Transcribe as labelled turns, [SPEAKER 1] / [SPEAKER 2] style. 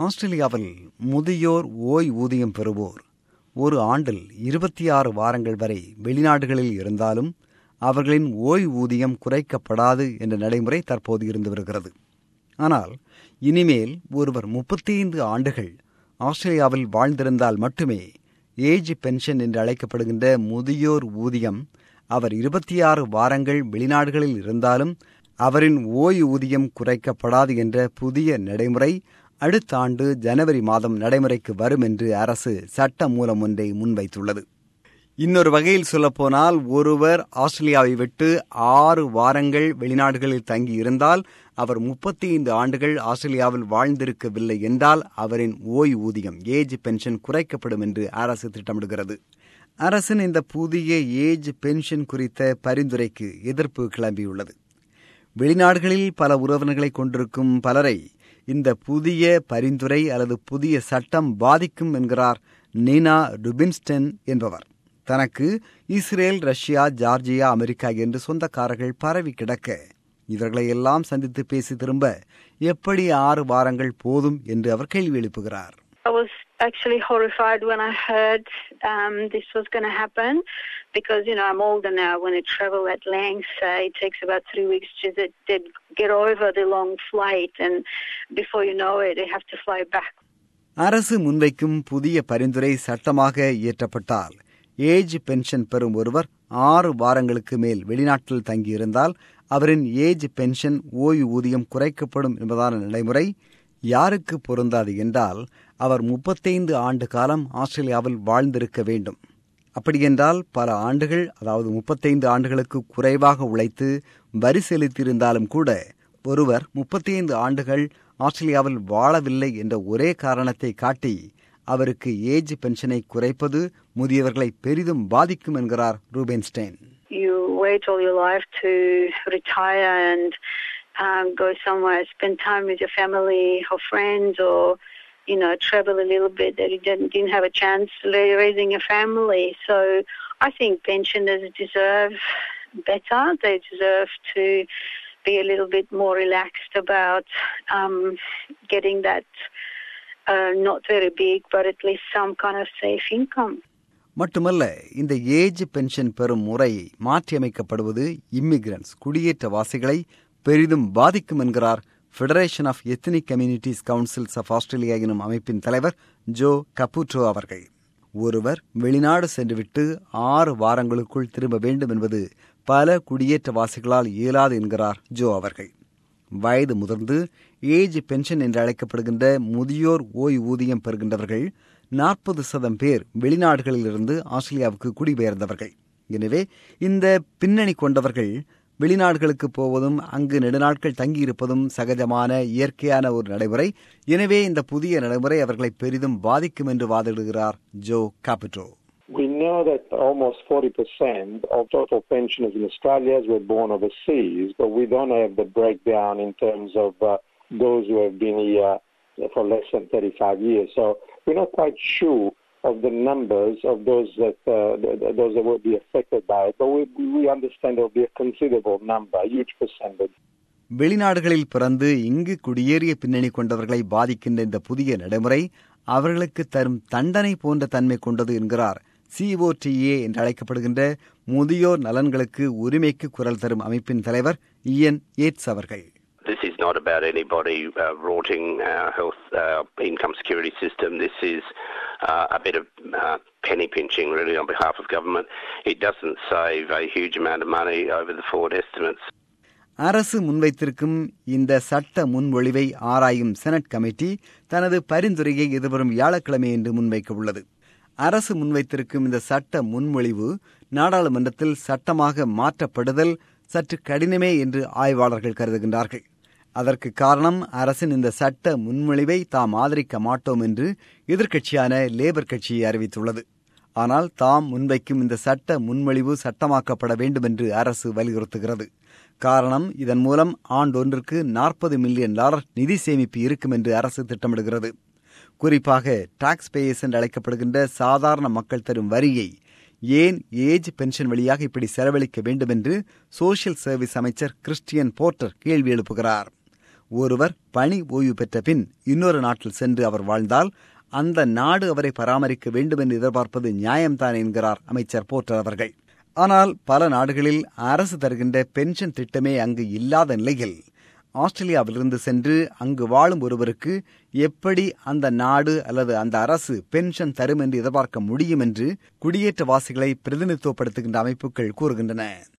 [SPEAKER 1] ஆஸ்திரேலியாவில் முதியோர் ஓய்வூதியம் பெறுவோர் ஒரு ஆண்டில் இருபத்தி ஆறு வாரங்கள் வரை வெளிநாடுகளில் இருந்தாலும் அவர்களின் ஓய்வூதியம் குறைக்கப்படாது என்ற நடைமுறை தற்போது இருந்து வருகிறது ஆனால் இனிமேல் ஒருவர் முப்பத்தைந்து ஆண்டுகள் ஆஸ்திரேலியாவில் வாழ்ந்திருந்தால் மட்டுமே ஏஜ் பென்ஷன் என்று அழைக்கப்படுகின்ற முதியோர் ஊதியம் அவர் இருபத்தி ஆறு வாரங்கள் வெளிநாடுகளில் இருந்தாலும் அவரின் ஓய்வூதியம் குறைக்கப்படாது என்ற புதிய நடைமுறை அடுத்த ஆண்டு ஜனவரி மாதம் நடைமுறைக்கு வரும் என்று அரசு சட்ட மூலம் ஒன்றை முன்வைத்துள்ளது இன்னொரு வகையில் சொல்லப்போனால் ஒருவர் ஆஸ்திரேலியாவை விட்டு ஆறு வாரங்கள் வெளிநாடுகளில் தங்கி இருந்தால் அவர் முப்பத்தி ஐந்து ஆண்டுகள் ஆஸ்திரேலியாவில் வாழ்ந்திருக்கவில்லை என்றால் அவரின் ஓய்வூதியம் ஏஜ் பென்ஷன் குறைக்கப்படும் என்று அரசு திட்டமிடுகிறது அரசின் இந்த புதிய ஏஜ் பென்ஷன் குறித்த பரிந்துரைக்கு எதிர்ப்பு கிளம்பியுள்ளது வெளிநாடுகளில் பல உறவினர்களை கொண்டிருக்கும் பலரை இந்த புதிய பரிந்துரை அல்லது புதிய சட்டம் பாதிக்கும் என்கிறார் நீனா ருபின்ஸ்டன் என்பவர் தனக்கு இஸ்ரேல் ரஷ்யா ஜார்ஜியா அமெரிக்கா என்று சொந்தக்காரர்கள் பரவி கிடக்க இவர்களை எல்லாம் சந்தித்து பேசி திரும்ப எப்படி ஆறு வாரங்கள் போதும் என்று அவர் கேள்வி எழுப்புகிறார்
[SPEAKER 2] I was actually horrified when I heard um, this was going to happen because, you know, I'm older now. When I travel at length, uh, it takes about three weeks to to get over the long flight. And before you know it, they have to fly back.
[SPEAKER 1] அரசு முன்வைக்கும் புதிய பரிந்துரை சட்டமாக இயற்றப்பட்டால் age pension பெறும் ஒருவர் ஆறு வாரங்களுக்கு மேல் வெளிநாட்டில் தங்கியிருந்தால் அவரின் ஏஜ் பென்ஷன் ஓய்வூதியம் குறைக்கப்படும் என்பதான நடைமுறை யாருக்கு பொருந்தாது என்றால் அவர் முப்பத்தைந்து ஆண்டு காலம் ஆஸ்திரேலியாவில் வாழ்ந்திருக்க வேண்டும் அப்படியென்றால் பல ஆண்டுகள் அதாவது முப்பத்தைந்து ஆண்டுகளுக்கு குறைவாக உழைத்து வரி செலுத்தியிருந்தாலும் கூட ஒருவர் முப்பத்தைந்து ஆண்டுகள் ஆஸ்திரேலியாவில் வாழவில்லை என்ற ஒரே காரணத்தை காட்டி அவருக்கு ஏஜ் பென்ஷனை குறைப்பது முதியவர்களை பெரிதும் பாதிக்கும் என்கிறார் ரூபென்ஸ்டைன்
[SPEAKER 2] You wait all your life to retire and um, go somewhere, spend time with your family or friends, or you know, travel a little bit that you didn't, didn't have a chance raising a family. So I think pensioners deserve better. They deserve to be a little bit more relaxed about um, getting that uh, not very big, but at least some kind of safe income.
[SPEAKER 1] மட்டுமல்ல இந்த age pension பெறும் முறை மாற்றியமைக்கப்படுவது இம்மிகிரன்ஸ் குடியேற்றவாசிகளை பெரிதும் பாதிக்கும் என்கிறார் federation of ethnic communities councils of Australia எனும் அமைப்பின் தலைவர் ஜோ கபூட்ரோ அவர்கள் ஒருவர் வெளிநாடு சென்றுவிட்டு ஆறு வாரங்களுக்குள் திரும்ப வேண்டும் என்பது பல குடியேற்றவாசிகளால் இயலாது என்கிறார் ஜோ அவர்கள் வயது முதிர்ந்து ஏஜ் பென்ஷன் என்று அழைக்கப்படுகின்ற முதியோர் ஓய்வூதியம் பெறுகின்றவர்கள் நாற்பது சதம் பேர் வெளிநாடுகளிலிருந்து ஆஸ்திரேலியாவுக்கு குடிபெயர்ந்தவர்கள் எனவே இந்த பின்னணி கொண்டவர்கள் வெளிநாடுகளுக்கு போவதும் அங்கு நெடுநாட்கள் தங்கியிருப்பதும் சகஜமான இயற்கையான ஒரு நடைமுறை எனவே இந்த புதிய நடைமுறை அவர்களை பெரிதும் பாதிக்கும் என்று வாதிடுகிறார் Joe Capito
[SPEAKER 3] We know that almost 40% of total pensioners in Australia were born overseas, but we don't have the breakdown in terms of uh, those who have been here for less than 35 years. So we're not quite sure of the numbers of those that uh, those that will be affected by it, but we, we understand there will be a considerable number, a huge percentage.
[SPEAKER 1] வெளிநாடுகளில் பிறந்து இங்கு குடியேறிய பின்னணி கொண்டவர்களை பாதிக்கின்ற இந்த புதிய நடைமுறை அவர்களுக்கு தரும் தண்டனை போன்ற தன்மை கொண்டது என்கிறார் சிஓடிஏ என்று அழைக்கப்படுகின்ற முதியோர் நலன்களுக்கு உரிமைக்கு குரல் தரும் அமைப்பின் தலைவர் இயன் ஏட்ஸ் அவர்கள்
[SPEAKER 4] This is not about anybody uh, rorting our health uh, income security system. This is uh, a bit of uh, penny pinching, really, on behalf of government. It doesn't save a huge amount of money over the forward estimates.
[SPEAKER 1] அரசு முன்வைத்திருக்கும் இந்த சட்ட முன்மொழிவை ஆராயும் senate committee தனது பரிந்துரையை எதிர்வரும் வியாழக்கிழமை என்று முன்வைக்க உள்ளது அரசு முன்வைத்திருக்கும் இந்த சட்ட முன்மொழிவு நாடாளுமன்றத்தில் சட்டமாக மாற்றப்படுதல் சற்று கடினமே என்று ஆய்வாளர்கள் கருதுகின்றார்கள் அதற்கு காரணம் அரசின் இந்த சட்ட முன்மொழிவை தாம் ஆதரிக்க மாட்டோம் என்று எதிர்க்கட்சியான லேபர் கட்சி அறிவித்துள்ளது ஆனால் தாம் முன்வைக்கும் இந்த சட்ட முன்மொழிவு சட்டமாக்கப்பட வேண்டும் என்று அரசு வலியுறுத்துகிறது காரணம் இதன் மூலம் ஆண்டொன்றுக்கு நாற்பது மில்லியன் டாலர் நிதி சேமிப்பு இருக்கும் என்று அரசு திட்டமிடுகிறது குறிப்பாக டாக்ஸ் பேயர்ஸ் என்று அழைக்கப்படுகின்ற சாதாரண மக்கள் தரும் வரியை ஏன் ஏஜ் பென்ஷன் வழியாக இப்படி செலவழிக்க வேண்டும் என்று சோசியல் சர்வீஸ் அமைச்சர் கிறிஸ்டியன் போர்ட்டர் கேள்வி எழுப்புகிறார் ஒருவர் பணி ஓய்வு பெற்ற பின் இன்னொரு நாட்டில் சென்று அவர் வாழ்ந்தால் அந்த நாடு அவரை பராமரிக்க வேண்டும் என்று எதிர்பார்ப்பது நியாயம்தான் என்கிறார் அமைச்சர் போற்றர் அவர்கள் ஆனால் பல நாடுகளில் அரசு தருகின்ற பென்ஷன் திட்டமே அங்கு இல்லாத நிலையில் ஆஸ்திரேலியாவிலிருந்து சென்று அங்கு வாழும் ஒருவருக்கு எப்படி அந்த நாடு அல்லது அந்த அரசு பென்ஷன் தரும் என்று எதிர்பார்க்க முடியும் என்று குடியேற்றவாசிகளை பிரதிநிதித்துவப்படுத்துகின்ற அமைப்புகள் கூறுகின்றன